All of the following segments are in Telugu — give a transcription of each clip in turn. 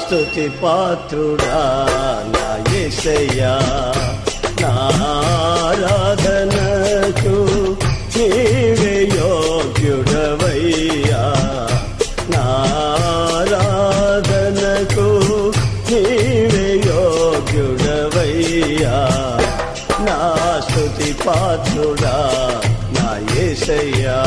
స్తుతి పాత్రుడా నా యేసయ్యా నా ఆరాధనకు నీవే యోగ్యుడవయ్యా నా ఆరాధనకు నీవే యోగ్యుడవయ్యా నా స్తుతి పాత్రుడా నా యేసయ్యా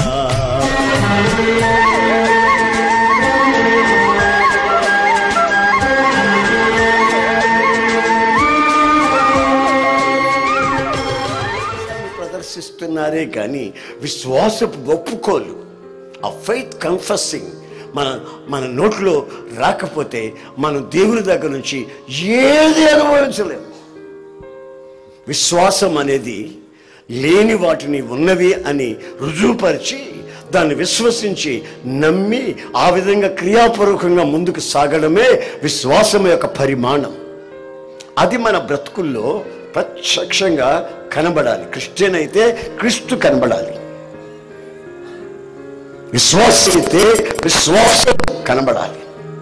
ప్రదర్శిస్తున్నారే కానీ విశ్వాసపు ఒప్పుకోలు ఆ ఫెయిత్ కన్ఫెసింగ్ మన మన నోట్లో రాకపోతే మనం దేవుని దగ్గర నుంచి ఏది అనుభవించలేము విశ్వాసం అనేది లేని వాటిని ఉన్నవి అని రుజువుపరిచి దాన్ని విశ్వసించి నమ్మి ఆ విధంగా క్రియాపూర్వకంగా ముందుకు సాగడమే విశ్వాసం యొక్క పరిమాణం అది మన బ్రతుకుల్లో ప్రత్యక్షంగా కనబడాలి క్రిస్టియన్ అయితే క్రీస్తు కనబడాలి విశ్వాసం అయితే విశ్వాసం కనబడాలి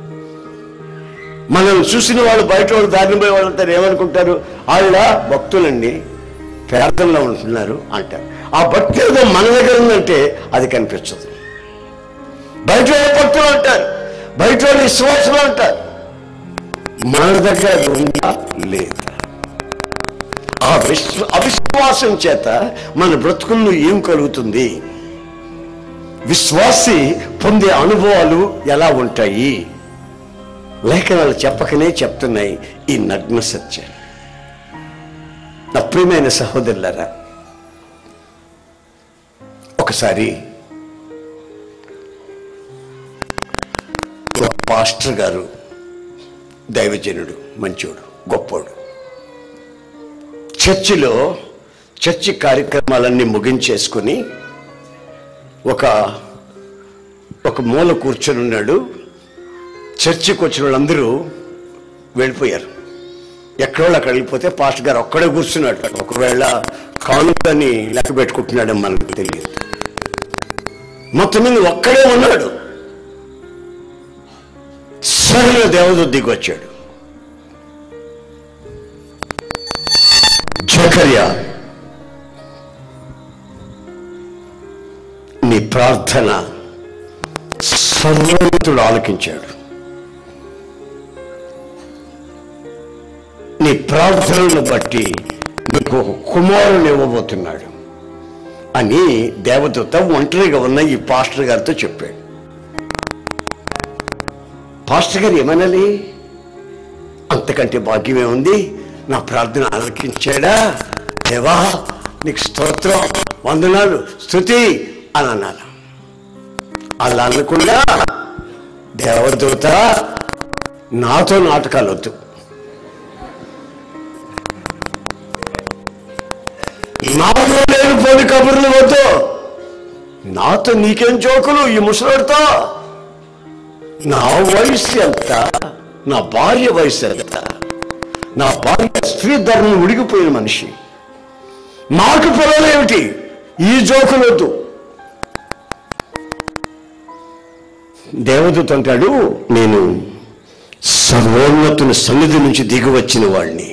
మనం చూసిన వాళ్ళు బయట వాళ్ళు దారిని పోయే వాళ్ళు అంటారు ఏమనుకుంటారు వాళ్ళ భక్తులండి ప్రార్థనలో ఉంటున్నారు అంటారు ఆ భక్తి ఏదో మన దగ్గర ఉందంటే అది కనిపించదు బయట వాళ్ళు భక్తులు అంటారు బయట వాళ్ళు విశ్వాసులు అంటారు మన దగ్గర అది ఉందా లేదా ఆ విశ్వ అవిశ్వాసం చేత మన బ్రతుకుల్లో ఏం కలుగుతుంది విశ్వాసి పొందే అనుభవాలు ఎలా ఉంటాయి లేఖనాలు చెప్పకనే చెప్తున్నాయి ఈ నగ్న సత్యం నా ప్రియమైన సహోదరులారా ఒకసారి ఒక పాస్టర్ గారు దైవజనుడు మంచోడు గొప్పోడు చర్చిలో చర్చి కార్యక్రమాలన్నీ ముగించేసుకుని ఒక ఒక మూల కూర్చొని ఉన్నాడు చర్చికి వచ్చిన వాళ్ళందరూ వెళ్ళిపోయారు ఎక్కడో అక్కడ వెళ్ళిపోతే పాస్టర్ గారు ఒక్కడే కూర్చున్నాడు ఒకవేళ కానుకని లెక్క పెట్టుకుంటున్నాడని మనకు తెలియదు మొత్తం మీద ఒక్కడే ఉన్నాడు సరైన దేవదూత దిగి వచ్చాడు జకర్య నీ ప్రార్థన సర్వోన్నతుడు ఆలకించాడు నీ ప్రార్థనలను బట్టి నీకు ఒక కుమారుని ఇవ్వబోతున్నాడు అని దేవదూత ఒంటరిగా ఉన్న ఈ పాస్టర్ గారితో చెప్పాడు పాస్టర్ గారు ఏమనాలి అంతకంటే భాగ్యమే ఉంది నా ప్రార్థన ఆలకించాడా దేవా నీకు స్తోత్రం వందనాలు స్థుతి అని అన్నారు అలా అనకుండా దేవదూత నాతో నాటకాలు వద్దు నాతో లేని పోని కబుర్లు వద్దు నాతో నీకేం జోకులు ఈ ముసలాడితో నా వయసు ఎంత నా భార్య వయసు ఎంత నా భార్య స్త్రీ ధర్మం ఉడిగిపోయిన మనిషి నాకు పిల్లలేమిటి ఈ జోకులు వద్దు దేవదూత అంటాడు నేను సర్వోన్నతుని సన్నిధి నుంచి దిగి వచ్చిన వాడిని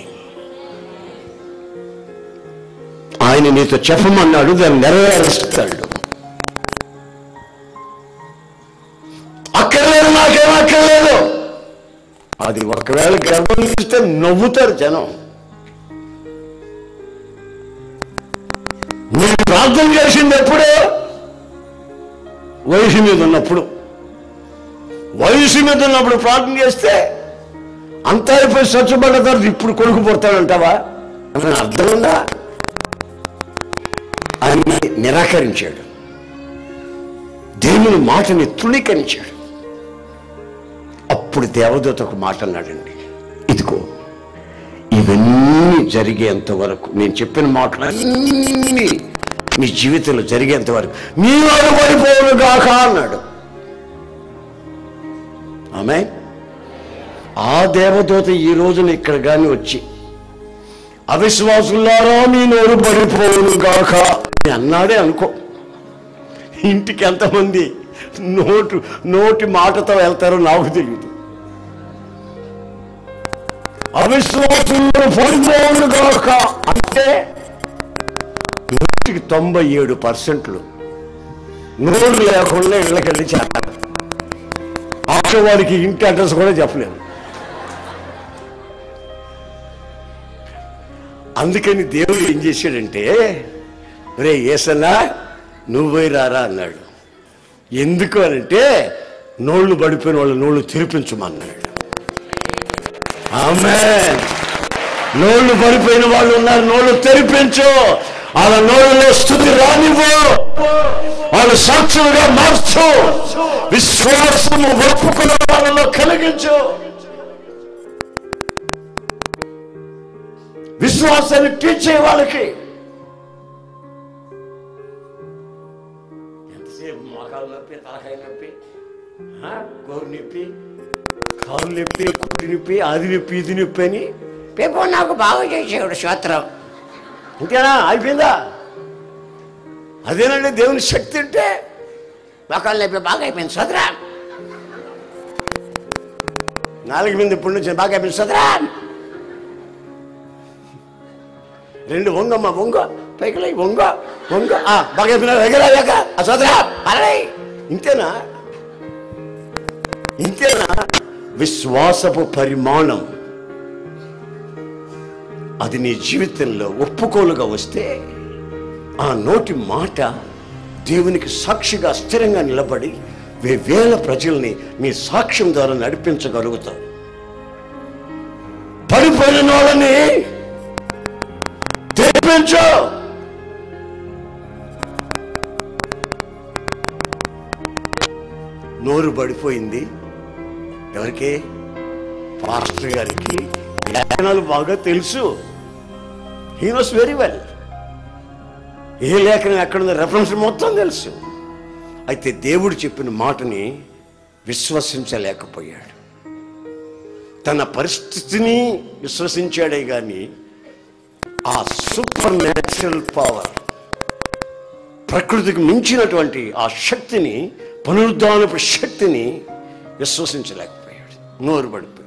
ఆయన నీతో చెప్పమన్నాడు దాన్ని నెరవేరుస్తాడు అక్కర్లేదు నాకేం అక్కర్లేదు అది ఒకవేళ గర్భం చూస్తే నవ్వుతారు జనం నేను ప్రార్థన చేసింది ఎప్పుడే వయసు మీద ఉన్నప్పుడు వయసు మీద ఉన్నప్పుడు ప్రార్థన చేస్తే అంతా అయిపోయి స్వచ్ఛపడ్డ తర్వాత ఇప్పుడు కొడుకు పుడతాడంటావా అని అర్థం ఉందా అని నిరాకరించాడు దేవుని మాటని తృణీకరించాడు అప్పుడు దేవదూత ఒక మాట అన్నాడండి ఇదిగో ఇవన్నీ జరిగేంత వరకు నేను చెప్పిన మాటలన్నీ మీ జీవితంలో జరిగేంత వరకు మీ వారు పడిపోవును గాక అన్నాడు ఆమె ఆ దేవదూత ఈ రోజున ఇక్కడ కానీ వచ్చి అవిశ్వాసులారా మీ నోరు పడిపోవును గాక అని అన్నాడే అనుకో ఇంటికి ఎంతమంది నోటు నోటి మాటతో వెళ్తారో నాకు తెలియదు అవిశ్వాసులు పడిపోవును గాక అంటే నూటికి తొంభై ఏడు పర్సెంట్లు నోరు లేకుండా ఇళ్ళకెళ్ళి చేస్తారు ఆఖరి వారికి ఇంటి అడ్రస్ కూడా చెప్పలేదు అందుకని దేవుడు ఏం చేశాడంటే రే ఏసన్నా నువ్వు పోయి రారా అన్నాడు ఎందుకు అనంటే నోళ్ళు పడిపోయిన వాళ్ళ నోళ్ళు తెరిపించమన్నాడు ఆమె నోళ్ళు పడిపోయిన వాళ్ళు ఉన్నారు నోళ్ళు తెరిపించు వాళ్ళ నోళ్ళలో స్థుతి రానివ్వు వాళ్ళ సాక్షులుగా మార్చు విశ్వాసము ఒప్పుకున్న వాళ్ళలో కలిగించు విశ్వాసాన్ని టీచ్ చేయ వాళ్ళకి ఎంతసేపు మోకాలు నొప్పి తలకాయ నొప్పి ఆ, గోరు నొప్పి కాలు నొప్పి కుడి నొప్పి అది నొప్పి ఇది నొప్పి అని పేపో నాకు బాగా చేసేవాడు స్తోత్రం ఇంతేనా అయిపోయిందా అదేనండి దేవుని శక్తి అంటే మోకాలు నొప్పి బాగా అయిపోయింది స్తోత్రం నాలుగు మంది ఇప్పుడు నుంచి బాగా అయిపోయింది స్తోత్రం రెండు వంగమ్మ వంగ పైకి లేయి, వంగ వంగ ఆ, బాగా అయిపోయినా ఎగరా ఎగ ఆ సోదరా పరడై ఇంతేనా ఇంతేనా విశ్వాసపు పరిమాణం అది నీ జీవితంలో ఒప్పుకోలుగా వస్తే ఆ నోటి మాట దేవునికి సాక్షిగా స్థిరంగా నిలబడి వేల ప్రజల్ని మీ సాక్ష్యం ద్వారా నడిపించగలుగుతావు పడిపోయిన వాళ్ళని తెప్పించు నోరు పడిపోయింది ఎవరికి పాస్టర్ గారికి లేఖనాలు బాగా తెలుసు హీ వాస్ వెరీ వెల్ ఏ లేఖనం ఎక్కడుందో రెఫరెన్స్ మొత్తం తెలుసు అయితే దేవుడు చెప్పిన మాటని విశ్వసించలేకపోయాడు తన పరిస్థితిని విశ్వసించాడే కానీ ఆ సూపర్ న్యాచురల్ పవర్ ప్రకృతికి మించినటువంటి ఆ శక్తిని పునరుద్ధానపు శక్తిని విశ్వసించలేకపోయాడు నోరు పడిపోయాడు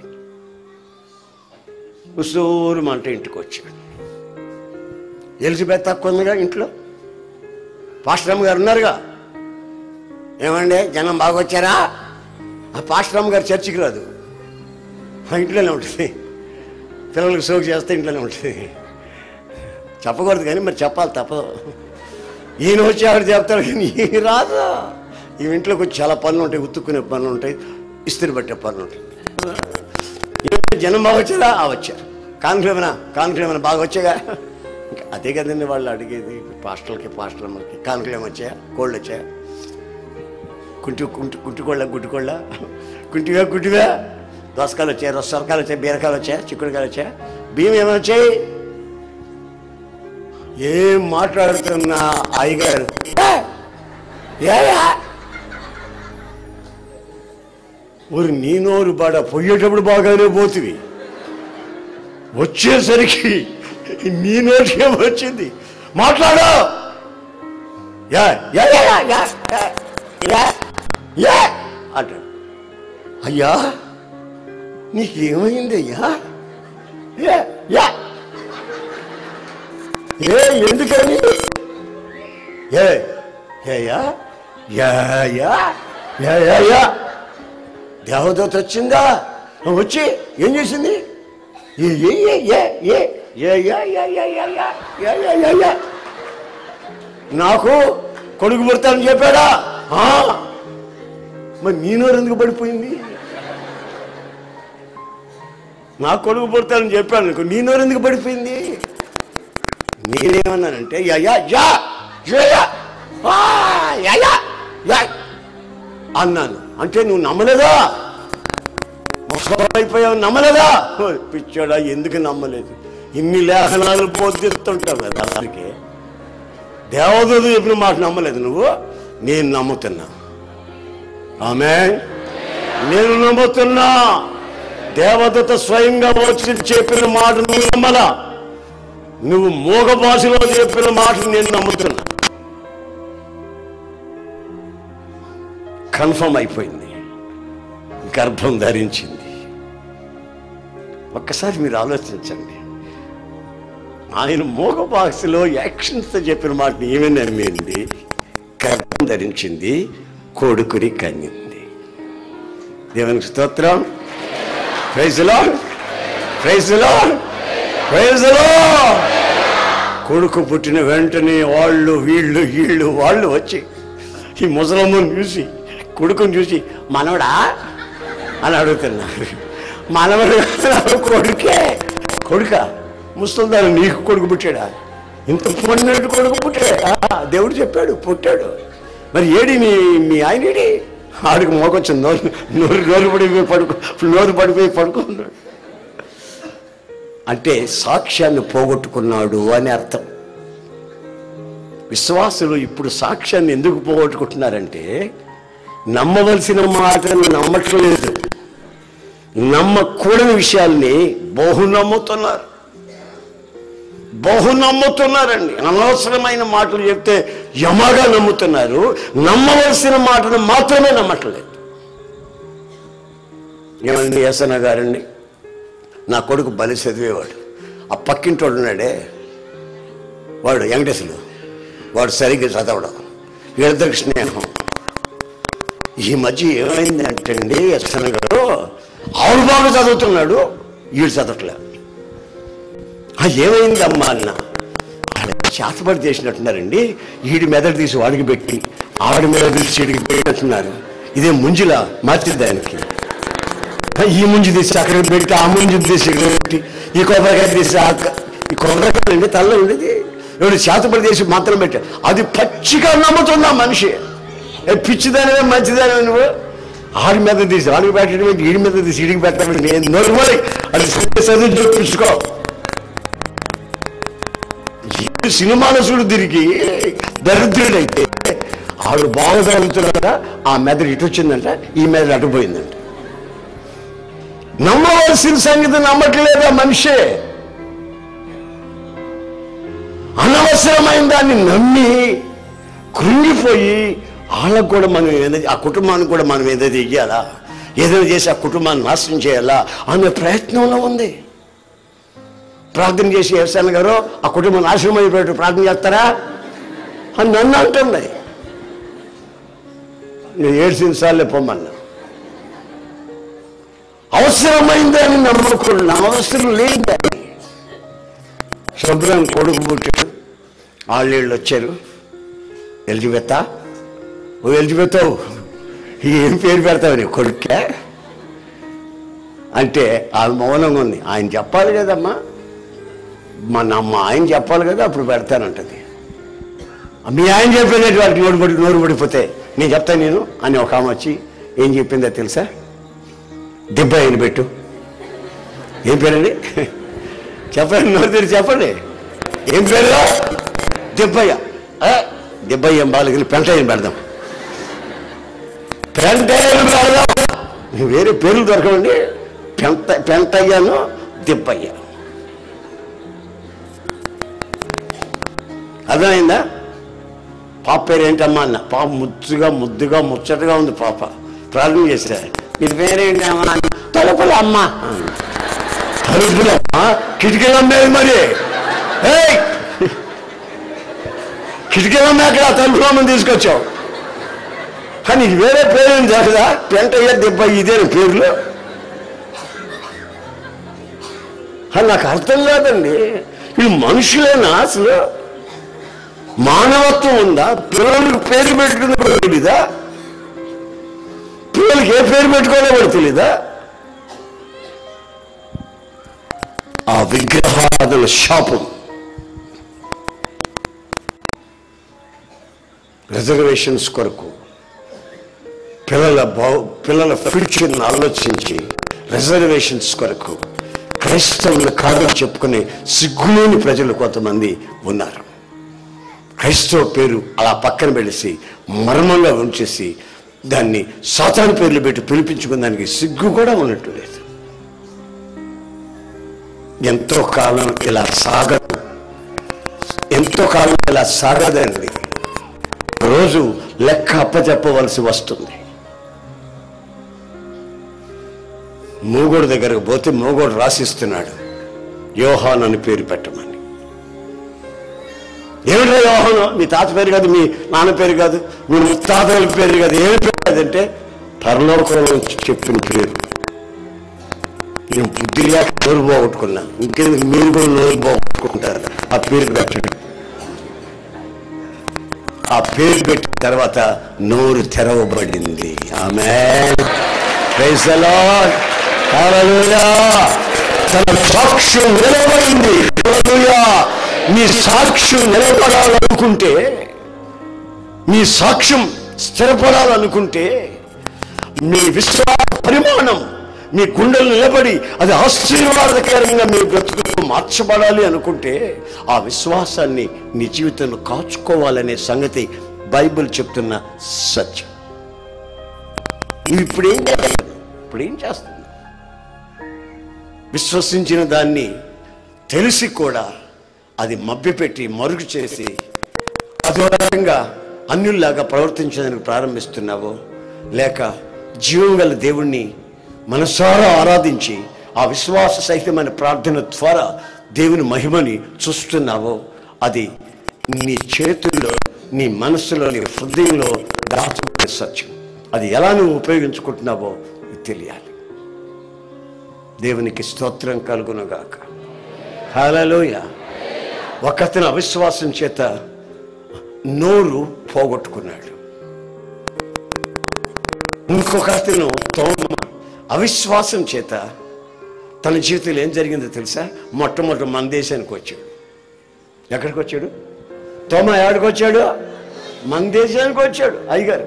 ఉసూరు మంట ఇంటికి వచ్చాడు ఎలిజబెత్ తక్కువ ఉందిగా ఇంట్లో పాస్టరమ్మ గారు ఉన్నారుగా ఏమండి జనం బాగా వచ్చారా ఆ పాస్టరమ్మ గారు చర్చికి రాదు ఆ ఇంట్లోనే ఉంటుంది పిల్లలకు సోకు చేస్తే ఇంట్లోనే ఉంటుంది చెప్పకూడదు కానీ మరి చెప్పాలి తప్పదు ఈయన వచ్చి ఆవిడ చెప్తాడు కానీ ఈయన రాదు ఈ ఇంట్లోకి వచ్చి చాలా పనులు ఉంటాయి ఉత్తుక్కునే పనులు ఉంటాయి ఇస్త్రీ పట్టే పనులు ఉంటాయి ఏంటి జనం బాగా వచ్చారా ఆ వచ్చారు కాన్క్లేమనా కాన్క్లేమనా బాగా వచ్చాగా ఇంకా అదే కదండి వాళ్ళు అడిగేది పాస్టర్లకి పాస్టర్లకి కాన్క్లేమ్ వచ్చాయా కోళ్ళు వచ్చాయా కుంటి కుంటి కుంటికోళ్ళ గుడ్డికోళ్ళ కుంటివా గుడ్డివా దోసకాయలు వచ్చాయి రొసరకాయలు వచ్చాయి బీరకాయలు వచ్చాయి చిక్కుడుకాయలు వచ్చాయి బియ్యం ఏమైనా వచ్చాయి ఏం మాట్లాడుతున్న అయ్యగారు "ఏ, ఏయా?" ఊరి నీ నోరు బాడ పోయేటప్పుడు బాగానే పోతుంది వచ్చేసరికి నీ నోటికే వచ్చింది మాట్లాడు యా యా యా యా యా యా, యా యా అంటాడు అయ్యా నీకేమైంది అయ్యా యా యా ఏ ఎందుకని ఏ ఏ యా యా యా యా యా యా దేవదూత వచ్చిందా వచ్చి ఏం చేసింది ఏ ఏ ఏ ఏ ఏ ఏ యా యా యా యా యా యా యా యా యా నాకు కొడుకు పుడతానని చెప్పాడా ఆ. మరి నీ నోరు ఎందుకు పడిపోయింది నాకు కొడుకు పుడతానని చెప్పాను నీకు నీ నోరు ఎందుకు పడిపోయింది నేనేమన్నానంటే యా యా యా యా యా ఆ, యా యా యా అన్నాను అంటే నువ్వు నమ్మలేదా అయిపోయావు నమ్మలేదా ఓ, పిచ్చోడా ఎందుకు నమ్మలేదు ఇన్ని లేఖనాలు బోధిస్తుంటావు కదా అలాగే దేవదూత చెప్పిన మాట నమ్మలేదు నువ్వు నేను నమ్ముతున్నా ఆమె నేను నమ్ముతున్నా దేవదూత స్వయంగా వచ్చి చెప్పిన మాట నువ్వు నమ్మలా నువ్వు మూగ భాషలో చెప్పిన మాట నేను నమ్ముతున్నా కన్ఫర్మ్ అయిపోయింది గర్భం ధరించింది ఒక్కసారి మీరు ఆలోచించండి ఆయన మోగ భాషలో యాక్షన్స్తో చెప్పిన మాటని ఏమీ నమ్మింది గర్భం ధరించింది కొడుకుని కన్నింది దేవునికి స్తోత్రం ప్రైజ్లో ప్రైజ్లో ప్రైజ్లో కొడుకు పుట్టిన వెంటనే వాళ్ళు వీళ్ళు వీళ్ళు వాళ్ళు వచ్చి ఈ ముసలమ్మను చూసి కొడుకుని చూసి మనవడా అని అడుగుతున్నారు మనవడు కాదు, కొడుకే కొడుక ముసలిదారు నీకు కొడుకు పుట్టాడా ఇంత పొన్నట్టు కొడుకు పుట్టాడా ఆ, దేవుడు చెప్పాడు పుట్టాడు మరి ఏడి మీ మీ ఆయన ఏడి ఆడికి మోకొచ్చింది నోరు నోరు నోరు పడిపోయి పడుకో నోరు పడిపోయి పడుకున్నాడు అంటే సాక్ష్యాన్ని పోగొట్టుకున్నాడు అని అర్థం విశ్వాసులు ఇప్పుడు సాక్ష్యాన్ని ఎందుకు పోగొట్టుకుంటున్నారంటే నమ్మవలసిన మాటను నమ్మట్లేదు నమ్మకూడని విషయాల్ని బహు నమ్ముతున్నారు బహు నమ్ముతున్నారండి అనవసరమైన మాటలు చెప్తే యమగా నమ్ముతున్నారు నమ్మవలసిన మాటను మాత్రమే నమ్మట్లేదు ఏమండి యసన గారండి నా కొడుకు బలి చదివేవాడు ఆ పక్కింటోడు ఉన్నాడే వాడు వెంకటేశ్వరుడు వాడు సరిగ్గా చదవడం వీళ్ళిద్దరికి స్నేహం ఈ మధ్య ఏమైంది అంటే అండి యశ్వన గారు ఆవిడ బాగా చదువుతున్నాడు వీడు చదవట్లే "ఆ, ఏమైంది అమ్మా అన్న ఆయన చేతబడి చేసినట్టున్నారండి వీడి మెదడు తీసి వాడికి పెట్టి ఆవిడ మెదడు తీసి వీడికి పెట్టినట్టున్నారు ఇదే ముంజిలా మార్చింది దానికి ఈ ముంజి తీసి అక్కడ పెట్టి ఆ ముంజి తీసి ఇక్కడ పెట్టి ఈ కొబ్బరికాయ తీసి అక్క- ఈ కొబ్బరికాయ అండి తల్ల ఉండేది ఎవడు చేతపడి చేసి మాత్రం పెట్టా అది పచ్చిగా నమ్ముతుంది ఆ మనిషి ఏ పిచ్చిదానివే మంచిదానివే నువ్వు ఆడి మీద తీసి ఆడికి పెట్టడం ఏంటి ఈడి మీద తీసి ఈడికి పెట్టడం ఏంటి? నేను నోరుమోడి అది సత్య చదువు చూపించుకో ఈ సినిమాలో చూడు తిరిగి దరిద్రుడైతే ఆవిడ బాగా చదువుతున్నారా ఆ మెదడు ఇటు వచ్చిందంట ఈ మెదడు అటు పోయిందంట నమ్మవలసిన సంగతి నమ్మట్లేదా మనిషే అనవసరమైన దాన్ని నమ్మి కృంగిపోయి వాళ్ళకు కూడా మనం ఏదైనా ఆ కుటుంబానికి కూడా మనం ఏదైనా చెయ్యాలా ఏదైనా చేసి ఆ కుటుంబాన్ని నాశనం చేయాలా అనే ప్రయత్నంలో ఉంది ప్రార్థన చేసి వ్యవసాయ గారు ఆ కుటుంబం నాశనం అయిపోయేట్టు ప్రార్థన చేస్తారా అని నన్ను అంటుంది నేను ఏడ్చిన సార్లే పొమ్మన్నా అవసరమైందని నమ్మకుండా అవసరం లేదని శుభ్రం కొడుకు పుట్టాడు వాళ్ళు వచ్చారు ఎలిజబెత్త ఓ ఎలిజబెత్ ఏం పేరు పెడతావు నీ కొడుకే అంటే ఆమె మౌనంగా ఉంది ఆయన చెప్పాలి కదమ్మా మన అమ్మ ఆయన చెప్పాలి కదా అప్పుడు పెడతానంటది మీ ఆయన చెప్పినట్టు వాడికి నోరు పడి నోరు పడిపోతే నేను చెప్తాను నేను అని ఒక ఆమె వచ్చి ఏం చెప్పిందో తెలుసా దెబ్బ ఆయన పెట్టు ఏం పేరండి చెప్పండి నోరు తెరిచి చెప్పండి ఏం పేరు దెబ్బయ్య ఆ, దెబ్బయ్య బాలకి పెంటయ్యని పెడదాం పెంటయ్యను పెడదాం వేరే పేర్లు దొరకవండి పెంట పెంటయ్యను దెబ్బయ్య అర్థమైందా పాప పేరు ఏంటమ్మా అన్న పాప ముద్దుగా ముద్దుగా ముచ్చటగా ఉంది పాప ప్రార్థన చేసిరా మీరు పేరేంటి అమ్మా తలుపుల అమ్మ తలుపుల కిటికీలు అమ్మేది మరి ఏయ్! కిటికీలు అమ్మే అక్కడ తలుపుల అమ్మని తీసుకొచ్చావు కానీ ఇది వేరే పేరు ఏం తెలుసా పెంటయ్య దెబ్బ ఇదే పేర్లు అది నాకు అర్థం కాదండి ఇది మనుషులేనా అసలు మానవత్వం ఉందా పిల్లలకు పేరు పెట్టుకునే కూడా తెలీదా పిల్లలకి ఏ పేరు పెట్టుకోవాలో కూడా తెలీదా ఆ విగ్రహాదుల శాపం రిజర్వేషన్స్ కొరకు పిల్లల బౌ పిల్లల ఫ్యూచర్ని ఆలోచించి రిజర్వేషన్స్ కొరకు క్రైస్తవులు కాదని చెప్పుకునే సిగ్గులేని ప్రజలు కొంతమంది ఉన్నారు క్రైస్తవ పేరు అలా పక్కన పెడిసి మర్మంగా ఉంచేసి దాన్ని సాతాను పేర్లు పెట్టి పిలిపించుకున్న దానికి సిగ్గు కూడా ఉన్నట్టు లేదు ఎంతో కాలం ఇలా సాగదు ఎంతో కాలం ఇలా సాగదండి రోజు లెక్క అప్పచెప్పవలసి వస్తుంది మూగోడు దగ్గరకు పోతే మూగోడు రాసిస్తున్నాడు యోహాన్ అని పేరు పెట్టమని ఏమిటో యోహాను మీ తాత పేరు కాదు మీ నాన్న పేరు కాదు మీ ముత్తాతల పేరు కాదు ఏమి పేరు కాదంటే పరలోకంలో నుంచి చెప్పిన పేరు నేను బుద్ధి లేక నోరు పోగొట్టుకున్నా ఇంకెందుకు మీరు కూడా నోరు పోగొట్టుకుంటారు ఆ పేరు పెట్టండి ఆ పేరు పెట్టిన తర్వాత నోరు తెరవబడింది ఆమె తన సాక్ష్యం నిలబడింది హల్లెలూయా. మీ సాక్ష్యం నిలబడాలనుకుంటే మీ సాక్ష్యం స్థిరపడాలనుకుంటే మీ విశ్వాస పరిమాణం మీ గుండెలు నిలబడి అది ఆశీర్వాదకరంగా మీ బ్రతుకులు మార్చబడాలి అనుకుంటే ఆ విశ్వాసాన్ని నీ జీవితంలో కాచుకోవాలనే సంగతి బైబిల్ చెప్తున్న సత్యం నువ్వు ఇప్పుడు ఏం చేస్తున్నావు ఇప్పుడు ఏం చేస్తున్నావు విశ్వసించిన దాన్ని తెలిసి కూడా అది మభ్యపెట్టి మరుగు చేసి అదో రకంగా అన్యుల్లాగా ప్రవర్తించడానికి ప్రారంభిస్తున్నావో లేక జీవం గల దేవుణ్ణి మనసారా ఆరాధించి ఆ విశ్వాస సహితమైన ప్రార్థన ద్వారా దేవుని మహిమని చూస్తున్నావో అది నీ చేతుల్లో నీ మనస్సులో నీ హృదయంలో దాచుకునే సత్యం అది ఎలా నువ్వు ఉపయోగించుకుంటున్నావో నీకు తెలియాలి దేవునికి స్తోత్రం కలుగునుగాక హల్లెలూయ ఒకతను అవిశ్వాసం చేత నోరు పోగొట్టుకున్నాడు ఇంకొక అతను తోమ అవిశ్వాసం చేత తన జీవితంలో ఏం జరిగిందో తెలుసా మొట్టమొదటి మన దేశానికి వచ్చాడు ఎక్కడికి వచ్చాడు తోమ ఎక్కడికి వచ్చాడు మన దేశానికి వచ్చాడు అయ్యగారు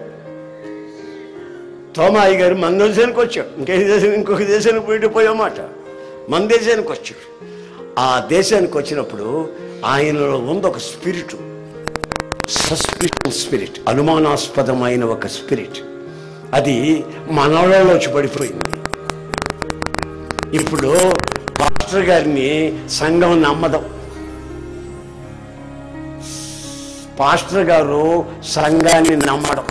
తోమ అయ్యగారు మన దేశానికి వచ్చాడు ఇంకే దేశం ఇంకొక దేశానికి పోయి పోయామాట మన దేశానికి వచ్చాడు ఆ దేశానికి వచ్చినప్పుడు ఆయనలో ఉంది ఒక స్పిరిట్ సస్పిషన్ స్పిరిట్ అనుమానాస్పదమైన ఒక స్పిరిట్ అది మనలో వచ్చి పడిపోయింది ఇప్పుడు పాస్టర్ గారిని సంఘం నమ్మదం పాస్టర్ గారు సంఘాన్ని నమ్మడం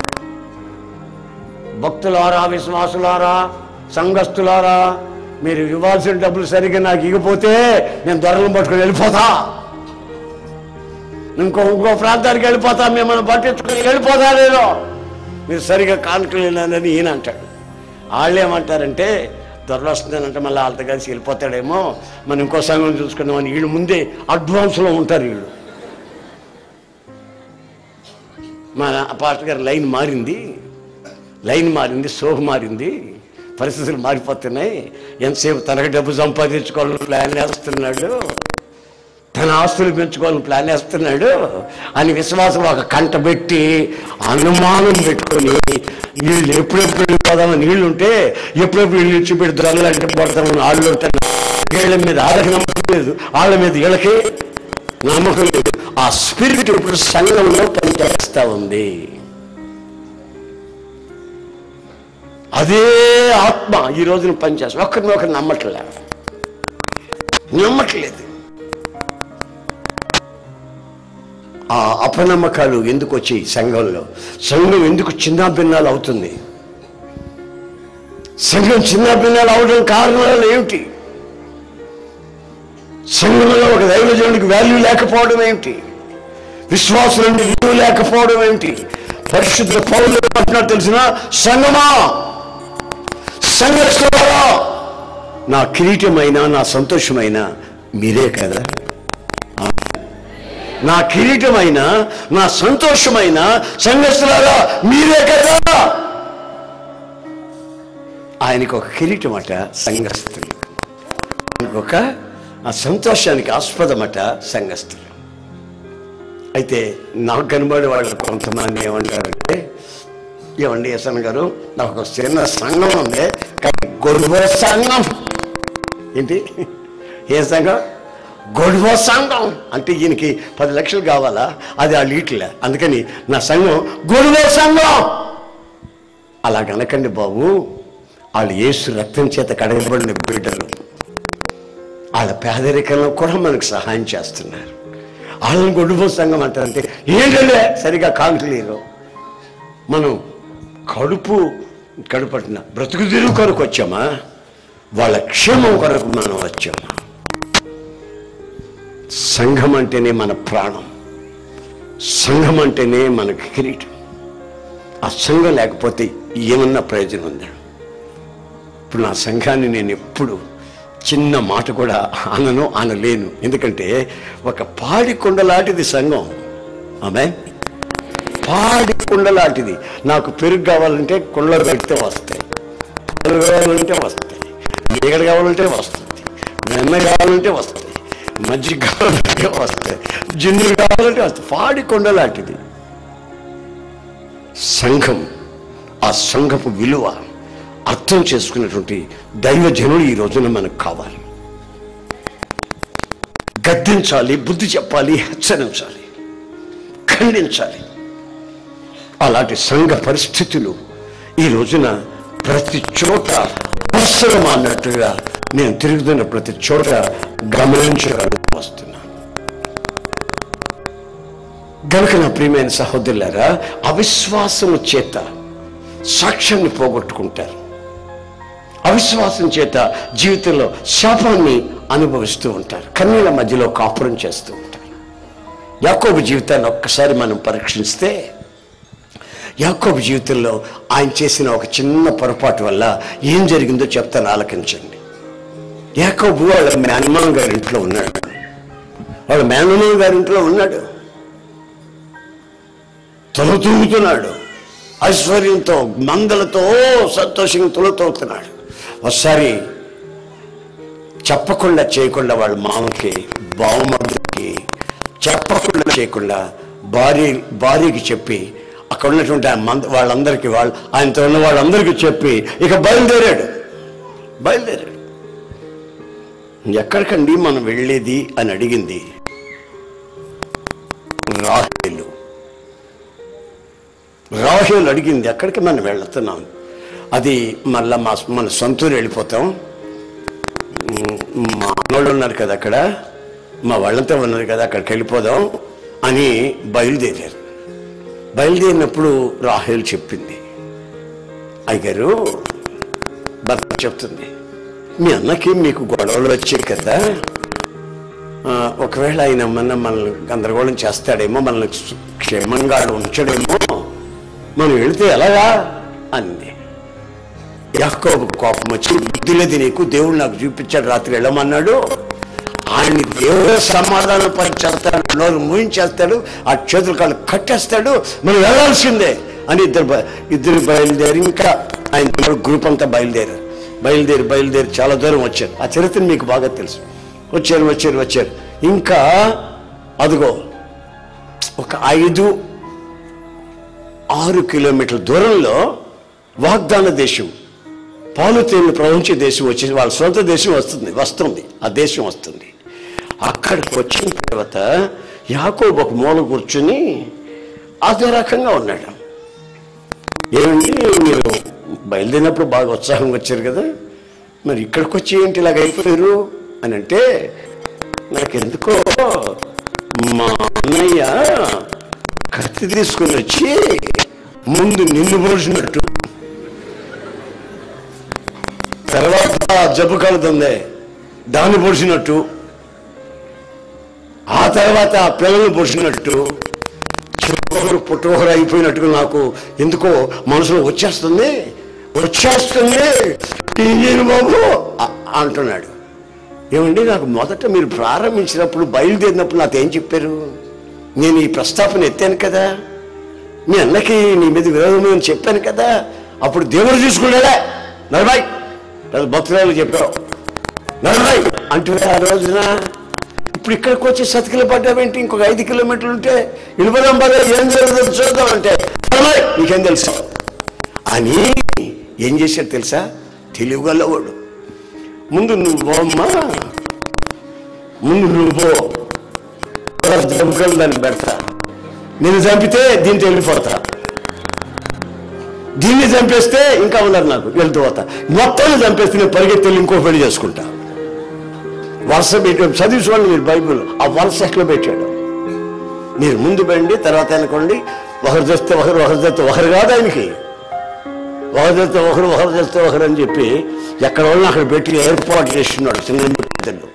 భక్తులారా విశ్వాసులారా సంఘస్థులారా మీరు ఇవ్వాల్సిన డబ్బులు సరిగ్గా నాకు ఇవ్వకపోతే నేను దొరలను పట్టుకుని వెళ్ళిపోతా ఇంకో ఇంకో ప్రాంతానికి వెళ్ళిపోతా మిమ్మల్ని పట్టించుకుని వెళ్ళిపోతా నేను మీరు సరిగా కానుకలేనని ఈయన అంటాడు వాళ్ళు ఏమంటారంటే దొరలు వస్తుందనంటే మళ్ళీ వాళ్ళతో కలిసి వెళ్ళిపోతాడేమో మనం ఇంకో సంఘం చూసుకుందామని వీళ్ళు ముందే అడ్వాన్స్లో ఉంటారు వీళ్ళు మా పాస్టర్ గారి లైన్ మారింది లైన్ మారింది సోహు మారింది పరిస్థితులు మారిపోతున్నాయి ఎంతసేపు తనకు డబ్బు సంపాదించుకోవాలని ప్లాన్ వేస్తున్నాడు తన ఆస్తులు పెంచుకోవాలని ప్లాన్ వేస్తున్నాడు అని విశ్వాసం ఒక కంట పెట్టి అనుమానం పెట్టుకొని వీళ్ళు ఎప్పుడెప్పుడు వెళ్ళిపోదామని నీళ్ళు ఉంటే ఎప్పుడెప్పుడు వీళ్ళు ఇచ్చి పెట్టి దొరలు అంటే పడతామని వాళ్ళు ఉంటారు వీళ్ళ మీద వాళ్ళకి నమ్మకం లేదు వాళ్ళ మీద వీళ్ళకి నమ్మకం లేదు ఆ స్పిరిట్ ఇప్పుడు సంఘంలో పనిచేస్తా ఉంది అదే ఆత్మ ఈ రోజున పనిచేస్తుంది ఒకరిని ఒకరు నమ్మట్లే నమ్మట్లేదు ఆ అపనమ్మకాలు ఎందుకు వచ్చాయి సంఘంలో సంఘం ఎందుకు చిన్నాభిన్నాలు అవుతుంది సంఘం చిన్నాభిన్నాలు అవడం కారణాలు ఏమిటి సంఘంలో ఒక దైవజనుడికి వాల్యూ లేకపోవడం ఏమిటి విశ్వాసులండి విలువ లేకపోవడం ఏమిటి పరిశుద్ధ పౌరులు అంటున్నారు తెలిసిన సంగమా సంఘస్థులారా నా కిరీటమైన నా సంతోషమైన మీరే కదా నా కిరీటమైన నా సంతోషమైన సంఘస్థులారా మీరే కదా ఆయనకు ఒక కిరీటం అట సంఘస్థులు ఆయనకు ఒక ఆ సంతోషానికి ఆస్పదమట సంఘస్థులు అయితే నాకు కనబడే వాళ్ళు కొంతమంది ఏమంటారంటే ఏమండి ఎస్ఎన్ గారు నాకు ఒక చిన్న సంఘం ఉంది కానీ గొడవ సంఘం ఏంటి ఏ సంఘం గొడవ సంఘం అంటే ఈయనకి పది లక్షలు కావాలా అది ఆ లీట్లే అందుకని నా సంఘం గొడవ సంఘం అలా కనకండి బాబు వాళ్ళు యేసు రక్తం చేత కడగబడిన బిడ్డలు వాళ్ళ పేదరికంలో కూడా మనకు సహాయం చేస్తున్నారు వాళ్ళని గొడ్డుపో సంఘం అంటారంటే ఏంటంటే సరిగా కాంతులేరు మనం కడుపు కడుపట్టిన బ్రతుకు తిరుగు కొరకు వచ్చామా వాళ్ళ క్షేమం కొరకు మనం వచ్చాం సంఘం అంటేనే మన ప్రాణం సంఘం అంటేనే మనకు కిరీటం ఆ సంఘం లేకపోతే ఏమన్నా ప్రయోజనం ఉందా ఇప్పుడు నా సంఘాన్ని నేను ఎప్పుడు చిన్న మాట కూడా అనను అనలేను ఎందుకంటే ఒక పాడి కొండలాంటిది సంఘం ఆమె పాడి కొండలాంటిది నాకు పెరుగు కావాలంటే కొండలో పెడితే వస్తాయి పెరుగు కావాలంటే వస్తాయి నీగడ కావాలంటే వస్తుంది వెన్న కావాలంటే వస్తుంది మజ్జిగ కావాలంటే వస్తాయి జిన్నులు కావాలంటే వస్తాయి పాడి కొండలాంటిది సంఘం ఆ సంఘపు విలువ అర్థం చేసుకున్నటువంటి దైవజనులు ఈ రోజున మనకు కావాలి గద్దించాలి బుద్ధి చెప్పాలి హెచ్చరించాలి ఖండించాలి అలాంటి సంఘ పరిస్థితులు ఈ రోజున ప్రతి చోట అవసరం అన్నట్టుగా నేను తిరుగుతున్న ప్రతి చోట గమనించగలుగుతూ వస్తున్నాను గనుక నా ప్రియమైన సహోదరులారా అవిశ్వాసము చేత సాక్ష్యాన్ని పోగొట్టుకుంటారు అవిశ్వాసం చేత జీవితంలో శాపాన్ని అనుభవిస్తూ ఉంటారు కన్నీళ్ళ మధ్యలో కాపురం చేస్తూ ఉంటారు యాకోబు జీవితాన్ని ఒక్కసారి మనం పరీక్షిస్తే యాకోబు జీవితంలో ఆయన చేసిన ఒక చిన్న పొరపాటు వల్ల ఏం జరిగిందో చెప్తాను ఆలకించండి యాకోబు వాళ్ళ మేనమామ గారి ఇంట్లో ఉన్నాడు వాళ్ళ మేనమామ గారి ఇంట్లో ఉన్నాడు తొలతూగుతున్నాడు ఐశ్వర్యంతో మందలతో సంతోషంగా తొలతూగుతున్నాడు ఒకసారి చెప్పకుండా చేయకుండా వాళ్ళ మామకి బావమర్దికి చెప్పకుండా చేయకుండా భార్య భార్యకి చెప్పి అక్కడ ఉన్నటువంటి ఆ మంద వాళ్ళందరికీ వాళ్ళు ఆయనతో ఉన్న వాళ్ళందరికీ చెప్పి ఇక బయలుదేరాడు బయలుదేరాడు ఎక్కడికండి మనం వెళ్ళేది అని అడిగింది రాహేలు రాహేలు అడిగింది ఎక్కడికి మనం వెళ్తున్నాం అది మళ్ళా మా మన సొంతూరు వెళ్ళిపోతాం ఉమ్, మా అన్నోళ్ళు ఉన్నారు కదా అక్కడ మా వాళ్ళంతా ఉన్నారు కదా అక్కడికి వెళ్ళిపోదాం అని బయలుదేరారు బయలుదేరినప్పుడు రాహేల్ చెప్పింది అయ్యగారు భర్త చెప్తుంది మీ అన్నకి మీకు గొడవలు వచ్చాయి కదా ఆ, ఒకవేళ ఆయన మన మనల్ని గందరగోళం చేస్తాడేమో మనల్ని క్షేమంగా ఉంచడేమో మనం వెళితే ఎలాగా అంది యాకోబు కోపం వచ్చి బుద్ధి లేదు నీకు దేవుడు నాకు చూపించాడు రాత్రి వెళ్ళమన్నాడు ఆయన్ని దేవుడే సమాధానం పరిచేస్తాడు నోరు మూయించేస్తాడు ఆ చేతులు కాళ్ళు కట్టేస్తాడు మనం వెళ్ళాల్సిందే అని ఇద్దరు బ- ఇద్దరు బయలుదేరి ఇంకా ఆయన గ్రూప్ అంతా బయలుదేరారు బయలుదేరి బయలుదేరి చాలా దూరం వచ్చారు ఆ చరిత్ర మీకు బాగా తెలుసు వచ్చారు వచ్చారు వచ్చారు ఇంకా అదిగో ఒక ఐదు ఆరు కిలోమీటర్ల దూరంలో వాగ్దాన దేశం పాలు తేనెలు ప్రవహించే దేశం వచ్చి వాళ్ళ సొంత దేశం వస్తుంది వస్తుంది ఆ దేశం వస్తుంది అక్కడికి వచ్చిన తర్వాత యాకోబు ఒక మూల కూర్చుని అదే రకంగా ఉన్నాడు ఏమండి మీరు బయలుదేరినప్పుడు బాగా ఉత్సాహంగా వచ్చారు కదా మరి ఇక్కడికి వచ్చి ఏంటి ఇలాగ అయిపోయారు అని అంటే నాకెందుకో మా అన్నయ్య కత్తి తీసుకుని వచ్చి ముందు నిన్ను పోసినట్టు తర్వాత జబ్బు కలుతుంది దాన్ని పొడిచినట్టు ఆ తర్వాత ఆ పిల్లల్ని పొడిచినట్టు చివరి పుట్టోహర అయిపోయినట్టుగా నాకు ఎందుకో మనసులో వచ్చేస్తుంది వచ్చేస్తుంది నేను బాబు అ- అంటున్నాడు ఏమండి నాకు మొదట మీరు ప్రారంభించినప్పుడు బయలుదేరినప్పుడు నాతో ఏం చెప్పారు నేను ఈ ప్రస్తాపన ఎత్తాను కదా మీ అన్నకి నీ మీద విరోధం అని చెప్పాను కదా అప్పుడు దేవుడు చూసుకున్నాడా నలభాయ్ పెద్ద భక్తురాలు చెప్పావు నలభై అంటూ ఆ రోజున ఇప్పుడు ఇక్కడికి వచ్చి సతికిల పడ్డావేంటి ఇంకొక ఐదు కిలోమీటర్లు ఉంటే ఇనుపదం పద ఏం జరుగుతుందో చూద్దాం అంటే నలభై నీకేం తెలుసు అని ఏం చేశాడు తెలుసా తెలివిగలవాడు ముందు నువ్వు అమ్మా ముందు నువ్వు పో తర్వాత జబ్బుకలు దాన్ని పెడతా నేను చంపితే దీంతో వెళ్ళిపోతా దీన్ని చంపేస్తే ఇంకా ఉన్నారు నాకు వెళ్తూ పోతా మొత్తం చంపేస్తే నేను పరిగెత్తి వెళ్ళి ఇంకో పెళ్లి చేసుకుంటా వరుస పెట్టాడు చదివి చూడండి మీరు బైబిల్ ఆ వరుస ఎట్లా పెట్టాడు మీరు ముందు బండి తర్వాత అనుకోండి ఒకరు చేస్తే ఒకరు ఒకరు చేస్తే ఒకరు కాదు ఆయనకి ఒకరితో ఒకరు ఒకరితో ఒకరు అని చెప్పి ఎక్కడ వాళ్ళని అక్కడ పెట్టి ఏర్పాటు చేస్తున్నాడు సింగంపల్లి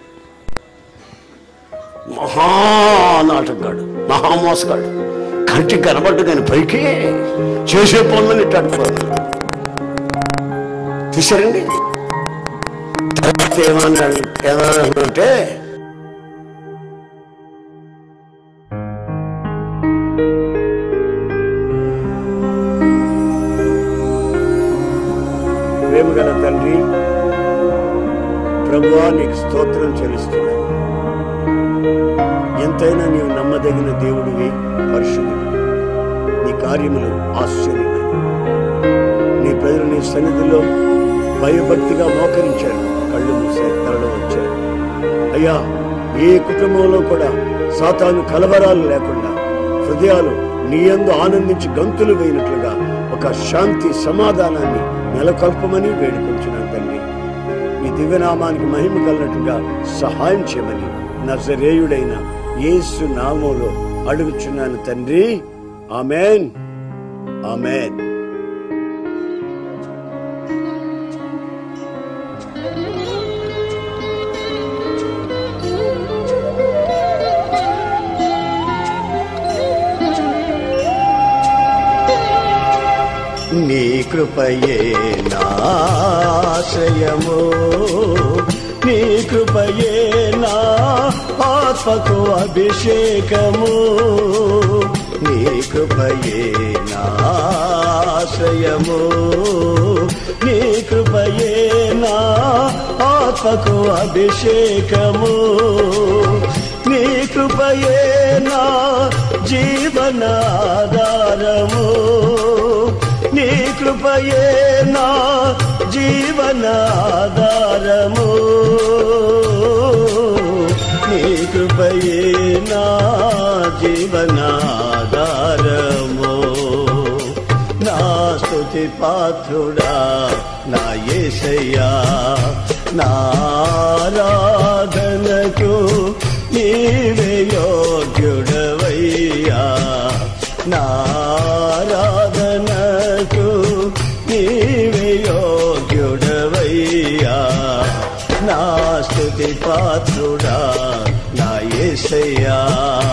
మహానాటకాడు మహామోసగాడు కంటికి కనబడ్డు కానీ పైకి చేసే పనులను ఇట్టాడుకోవాలి చూసారండి తర్వాత ఏమన్నాడు ఏమన్నాడంటే ప్రేమగల తండ్రి ప్రభువా నీకు స్తోత్రం చెల్లిస్తున్నాను ఎంతైనా నీవు నమ్మదగిన దేవుడివి పరిశుద్ధుడు నీ కార్యములు ఆశ్చర్యమైనవి నీ ప్రజలు నీ సన్నిధిలో భయభక్తిగా మోకరించారు కళ్ళు మూసే తరలో వచ్చారు అయ్యా ఏ కుటుంబంలో కూడా సాతాను కలవరాలు లేకుండా హృదయాలు నీ యందు ఆనందించి గంతులు వేయినట్లుగా ఒక శాంతి సమాధానాన్ని నెలకొల్పమని వేడుకొంచున్నాను తండ్రి ఈ దివ్యనామానికి మహిమ కలిగినట్టుగా సహాయం చేయమని నజరేయుడైన యేసు నామంలో అడుగుచున్నాను తండ్రి ఆమెన్ ఆమెన్ నీ కృపయే నాశ్రయము నీ కృపయే నా ఆత్మకు అభిషేకము నీ కృపయే నాశ్రయము నీ కృపయే నా ఆత్మకు అభిషేకము నీ కృపయే నా జీవనాధారము నీ కృపయే నా జీవనాధారము నీ కృపయే నా జీవనాధారము నా స్తుతి పాత్రుడా నా యేసయ్యా నారాధనకు నీవే యోగ్యుడవయ్యా నారాధనకు నీవే యోగ్యుడవయ్యా నా స్తుతి పాత్రుడా నా యేసయ్యా